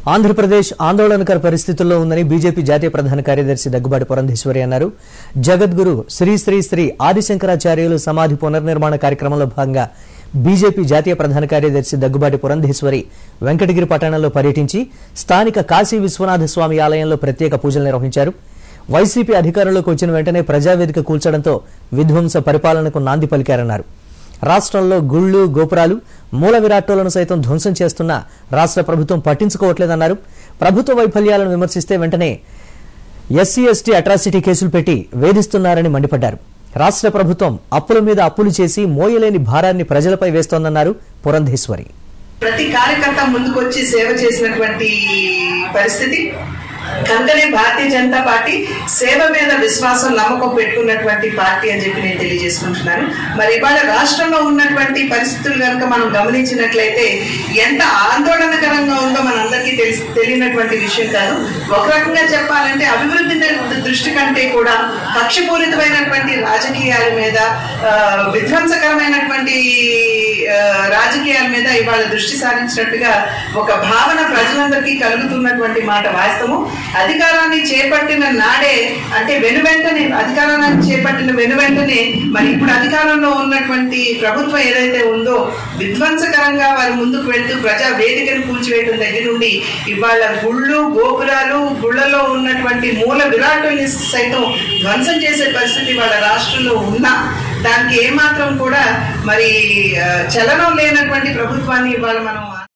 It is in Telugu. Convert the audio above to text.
ఆంధ్రప్రదేశ్ ఆందోళనకర పరిస్థితుల్లో ఉందని బీజేపీ జాతీయ ప్రధాన కార్యదర్శి దగ్గుబాటి పురంధేశ్వరి అన్నారు జగద్గురు శ్రీ శ్రీ శ్రీ ఆదిశంకరాచార్యులు సమాధి పునర్నిర్మాణ కార్యక్రమంలో భాగంగా బీజేపీ జాతీయ ప్రధాన కార్యదర్శి దగ్గుబాటి పురంధేశ్వరి వెంకటగిరి పట్టణంలో పర్యటించి స్థానిక కాశీ విశ్వనాథ స్వామి ఆలయంలో ప్రత్యేక పూజలు నిర్వహించారు వైసీపీ అధికారంలోకి వచ్చిన వెంటనే ప్రజావేదిక కూల్చడంతో విధ్వంస పరిపాలనకు నాంది పలికారన్నారు రాష్ట్రంలో గుళ్ళు గోపురాలు మూల విరాట్టోలను సైతం ధ్వంసం చేస్తున్న రాష్ట్ర ప్రభుత్వం పట్టించుకోవట్లేదన్నారు ప్రభుత్వ వైఫల్యాలను విమర్శిస్తే వెంటనే ఎస్సీ ఎస్టీ అట్రాసిటీ కేసులు పెట్టి వేధిస్తున్నారని మండిపడ్డారు రాష్ట్ర ప్రభుత్వం అప్పుల మీద అప్పులు చేసి మోయలేని భారాన్ని ప్రజలపై వేస్తోందన్నారు పురంధేశ్వరి ప్రతి కార్యకర్త ముందుకొచ్చి సేవ చేసినటువంటి పరిస్థితి కనుకనే భారతీయ జనతా పార్టీ సేవ మీద విశ్వాసం నమ్మకం పెట్టుకున్నటువంటి పార్టీ అని చెప్పి నేను తెలియజేసుకుంటున్నాను మరి ఇవాళ రాష్ట్రంలో ఉన్నటువంటి పరిస్థితులు కనుక మనం గమనించినట్లయితే ఎంత ఆందోళనకరంగా ఉందో మనందరికీ తెలిసి తెలియనటువంటి విషయం కాదు ఒక రకంగా చెప్పాలంటే అభివృద్ధి మీద దృష్టి కంటే కూడా కక్షపూరితమైనటువంటి రాజకీయాల మీద ఆ, విధ్వంసకరమైనటువంటి ఆ, రాజకీయాల మీద ఇవాళ దృష్టి సారించినట్టుగా ఒక భావన ప్రజలందరికీ కలుగుతున్నటువంటి మాట వాస్తవం అధికారాన్ని చేపట్టిన నాడే అంటే వెను వెంటనే అధికారాన్ని చేపట్టిన వెను వెంటనే మరి ఇప్పుడు అధికారంలో ఉన్నటువంటి ప్రభుత్వం ఏదైతే ఉందో విధ్వంసకరంగా వారు ముందుకు వెళ్తూ ప్రజా వేదికను కూల్చివేయడం దగ్గర నుండి ఇవాళ గుళ్ళు గోపురాలు గుళ్ళలో ఉన్నటువంటి మూల విరాటుల్ని సైతం ధ్వంసం చేసే పరిస్థితి వాళ్ళ రాష్ట్రంలో ఉన్నా దానికి ఏమాత్రం కూడా మరి ఆ, చలనం లేనటువంటి ప్రభుత్వాన్ని ఇవాళ మనం